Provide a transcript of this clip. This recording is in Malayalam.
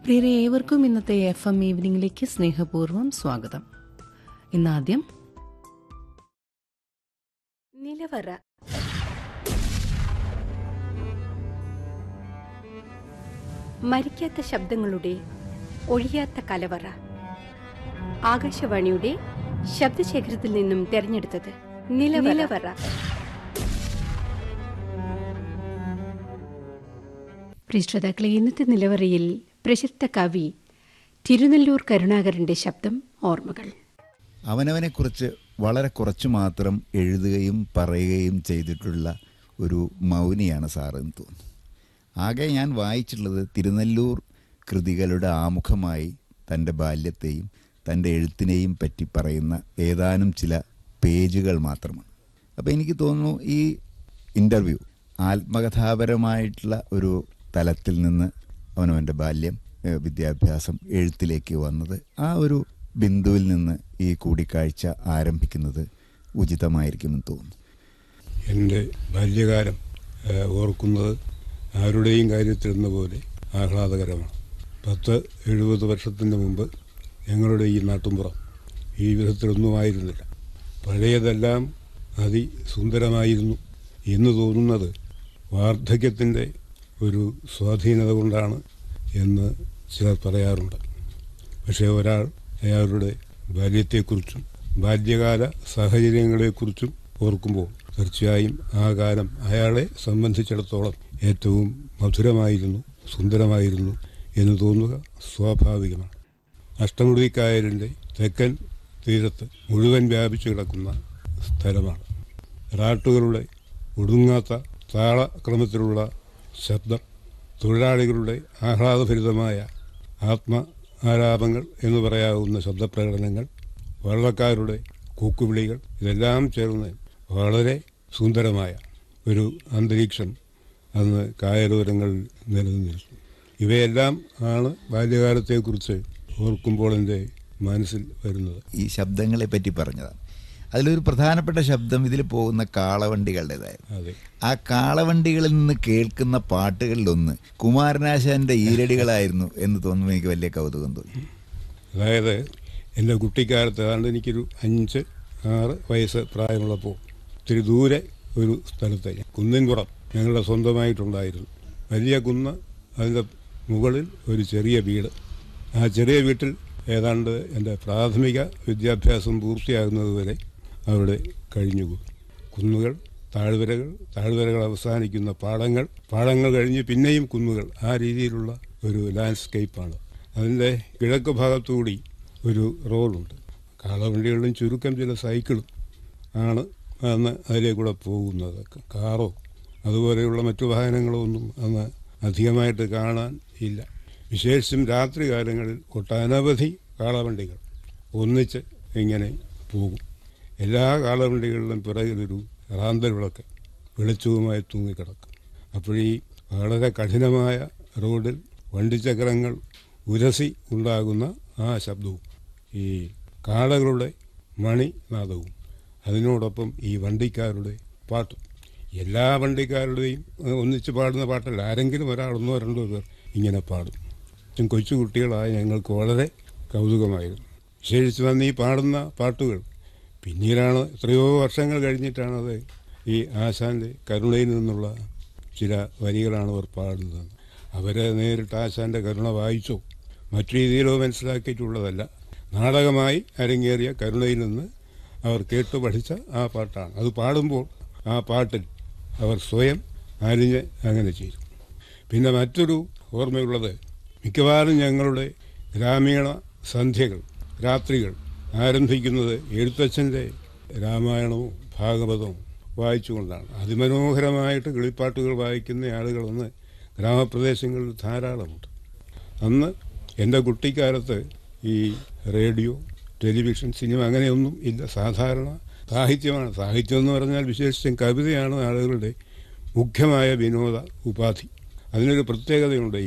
പ്രിയരെ ഏവർക്കും ഇന്നത്തെ എഫ് എം ഈവനിംഗിലേക്ക് സ്നേഹപൂർവ്വം സ്വാഗതം ഇന്നാദ്യം നിലവറ മരിക്കാത്ത ശബ്ദങ്ങളുടെ ഒഴിയാത്ത കലവറ ആകാശവാണിയുടെ ശബ്ദശേഖരത്തിൽ നിന്നും തെരഞ്ഞെടുത്തത് നിലവറ പ്രിയ ശ്രോതാക്കളെ ഇന്നത്തെ നിലവറയിൽ പ്രശസ്ത കവി തിരുനെല്ലൂർ കരുണാകരന്റെ ശബ്ദം ഓർമ്മകൾ അവനവനെക്കുറിച്ച് വളരെ കുറച്ച് മാത്രം എഴുതുകയും പറയുകയും ചെയ്തിട്ടുള്ള ഒരു മൗനിയാണ് സാറെന്ന് തോന്നുന്നു ആകെ ഞാൻ വായിച്ചിട്ടുള്ളത് തിരുനെല്ലൂർ കൃതികളുടെ ആമുഖമായി തൻ്റെ ബാല്യത്തെയും തൻ്റെ എഴുത്തിനെയും പറ്റി പറയുന്ന ഏതാനും ചില പേജുകൾ മാത്രമാണ് അപ്പോൾ എനിക്ക് തോന്നുന്നു ഈ ഇൻ്റർവ്യൂ ആത്മകഥാപരമായിട്ടുള്ള ഒരു തലത്തിൽ നിന്ന് അവനവൻ്റെ ബാല്യം ഏഹ് വിദ്യാഭ്യാസം എഴുത്തിലേക്ക് വന്നത് ആ ഒരു ബിന്ദുവിൽ നിന്ന് ഈ കൂടിക്കാഴ്ച ആരംഭിക്കുന്നത് ഉചിതമായിരിക്കുമെന്ന് തോന്നുന്നു എൻ്റെ ബാല്യകാലം ഏഹ്, ഓർക്കുന്നത് ആരുടെയും കാര്യത്തിലെന്ന പോലെ ആഹ്ലാദകരമാണ് പത്ത് എഴുപത് വർഷത്തിന് മുമ്പ് ഞങ്ങളുടെ ഈ നാട്ടുമ്പുറം ഈ വിധത്തിലൊന്നും ആയിരുന്നില്ല പഴയതെല്ലാം അതിസുന്ദരമായിരുന്നു എന്ന് തോന്നുന്നത് വാർദ്ധക്യത്തിൻ്റെ ഒരു സ്വാധീനത കൊണ്ടാണ് എന്ന് ചിലർ പറയാറുണ്ട് പക്ഷേ ഒരാൾ അയാളുടെ ബാല്യത്തെക്കുറിച്ചും ബാല്യകാല സാഹചര്യങ്ങളെക്കുറിച്ചും ഓർക്കുമ്പോൾ തീർച്ചയായും ആ കാലം അയാളെ സംബന്ധിച്ചിടത്തോളം ഏറ്റവും മധുരമായിരുന്നു സുന്ദരമായിരുന്നു എന്ന് തോന്നുക സ്വാഭാവികമാണ് അഷ്ടമുടിക്കായലിൻ്റെ തെക്കൻ തീരത്ത് മുഴുവൻ വ്യാപിച്ചു കിടക്കുന്ന സ്ഥലമാണ് റാട്ടുകളുടെ ഒടുങ്ങാത്ത താളക്രമത്തിലുള്ള ശബ്ദം തൊഴിലാളികളുടെ ആഹ്ലാദഭരിതമായ ആത്മ ആലാപങ്ങൾ എന്ന് പറയാവുന്ന ശബ്ദപ്രകടനങ്ങൾ വള്ളക്കാരുടെ കൂക്കുവിളികൾ ഇതെല്ലാം ചേർന്ന് വളരെ സുന്ദരമായ ഒരു അന്തരീക്ഷം അന്ന് കായലോരങ്ങളിൽ നിലനിന്നിരുന്നു ഇവയെല്ലാം ആണ് ബാല്യകാലത്തെക്കുറിച്ച് ഓർക്കുമ്പോൾ എൻ്റെ മനസ്സിൽ വരുന്നത് ഈ ശബ്ദങ്ങളെ പറ്റി പറഞ്ഞതാണ് അതിലൊരു പ്രധാനപ്പെട്ട ശബ്ദം ഇതിൽ പോകുന്ന കാളവണ്ടികളുടേതായിരുന്നു അതെ ആ കാളവണ്ടികളിൽ നിന്ന് കേൾക്കുന്ന പാട്ടുകളിലൊന്ന് കുമാരനാശാന്റെ ഈരടികളായിരുന്നു എന്ന് തോന്നുമ്പോൾ എനിക്ക് വലിയ കൗതുകം തോന്നി അതായത് എൻ്റെ കുട്ടിക്കാലത്ത് ഏതാണ്ട് എനിക്കൊരു അഞ്ച് ആറ് വയസ്സ് പ്രായമുള്ളപ്പോൾ ഇത്തിരി ദൂരെ ഒരു സ്ഥലത്ത് ഞാൻ കുന്നിൻപുറം ഞങ്ങളുടെ സ്വന്തമായിട്ടുണ്ടായിരുന്നു വലിയ കുന്ന് അതിൻ്റെ മുകളിൽ ഒരു ചെറിയ വീട് ആ ചെറിയ വീട്ടിൽ ഏതാണ്ട് എൻ്റെ പ്രാഥമിക വിദ്യാഭ്യാസം പൂർത്തിയാകുന്നതുവരെ അവിടെ കഴിഞ്ഞുകൂടി കുന്നുകൾ താഴ്വരകൾ താഴ്വരകൾ അവസാനിക്കുന്ന പാടങ്ങൾ പാടങ്ങൾ കഴിഞ്ഞ് പിന്നെയും കുന്നുകൾ ആ രീതിയിലുള്ള ഒരു ലാൻഡ്സ്കേപ്പാണ് അതിൻ്റെ കിഴക്ക് ഭാഗത്തുകൂടി ഒരു റോഡുണ്ട് കാളവണ്ടികളിലും ചുരുക്കം ചില സൈക്കിളും ആണ് അന്ന് അതിലേക്കൂടെ പോകുന്നത് കാറോ അതുപോലെയുള്ള മറ്റു വാഹനങ്ങളോ ഒന്നും അന്ന് അധികമായിട്ട് കാണാൻ ഇല്ല വിശേഷിച്ചും രാത്രി കാലങ്ങളിൽ ഒട്ടനവധി കാളവണ്ടികൾ ഒന്നിച്ച് ഇങ്ങനെ പോകും എല്ലാ കാളവണ്ടികളിലും പിറകിലൊരു റാന്തൽ വിളക്ക് വെളിച്ചവുമായി തൂങ്ങിക്കിടക്കും അപ്പോഴീ വളരെ കഠിനമായ റോഡിൽ വണ്ടിച്ചക്രങ്ങൾ ഉരസി ഉണ്ടാകുന്ന ആ ശബ്ദവും ഈ കാളകളുടെ മണിനാദവും അതിനോടൊപ്പം ഈ വണ്ടിക്കാരുടെ പാട്ടും എല്ലാ വണ്ടിക്കാരുടെയും ഏഹ്, ഒന്നിച്ച് പാടുന്ന പാട്ടല്ല ആരെങ്കിലും ഒരാളൊന്നോ രണ്ടോ പേർ ഇങ്ങനെ പാടും ചും കൊച്ചു കുട്ടികളായ ഞങ്ങൾക്ക് വളരെ കൗതുകമായിരുന്നു വിശേഷിച്ച് വന്ന് ഈ പാടുന്ന പാട്ടുകൾ പിന്നീടാണ് എത്രയോ വർഷങ്ങൾ കഴിഞ്ഞിട്ടാണ് അത് ഈ ആശാന്റെ കരുണയിൽ നിന്നുള്ള ചില വരികളാണ് അവർ പാടുന്നത് അവരെ നേരിട്ട് ആശാന്റെ കരുണ വായിച്ചോ മറ്റു രീതിയിലോ മനസ്സിലാക്കിയിട്ടുള്ളതല്ല നാടകമായി അരങ്ങേറിയ കരുണയിൽ നിന്ന് അവർ കേട്ടു പഠിച്ച ആ പാട്ടാണ് അത് പാടുമ്പോൾ ആ പാട്ടിൽ അവർ സ്വയം അലിഞ്ഞ് അങ്ങനെ ചെയ്തു പിന്നെ മറ്റൊരു ഓർമ്മയുള്ളത് മിക്കവാറും ഞങ്ങളുടെ ഗ്രാമീണ സന്ധ്യകൾ രാത്രികൾ ആരംഭിക്കുന്നത് എഴുത്തച്ഛൻ്റെ രാമായണവും ഭാഗവതവും വായിച്ചുകൊണ്ടാണ് അതിമനോഹരമായിട്ട് കിളിപ്പാട്ടുകൾ വായിക്കുന്ന ആളുകളെന്ന് ഗ്രാമപ്രദേശങ്ങളിൽ ധാരാളമുണ്ട് അന്ന് എൻ്റെ കുട്ടിക്കാലത്ത് ഈ റേഡിയോ ടെലിവിഷൻ സിനിമ അങ്ങനെയൊന്നും ഇല്ല സാധാരണ സാഹിത്യമാണ് സാഹിത്യം എന്ന് പറഞ്ഞാൽ വിശേഷിച്ചും കവിതയാണ് ആളുകളുടെ മുഖ്യമായ വിനോദ ഉപാധി അതിനൊരു പ്രത്യേകതയുണ്ട് ഈ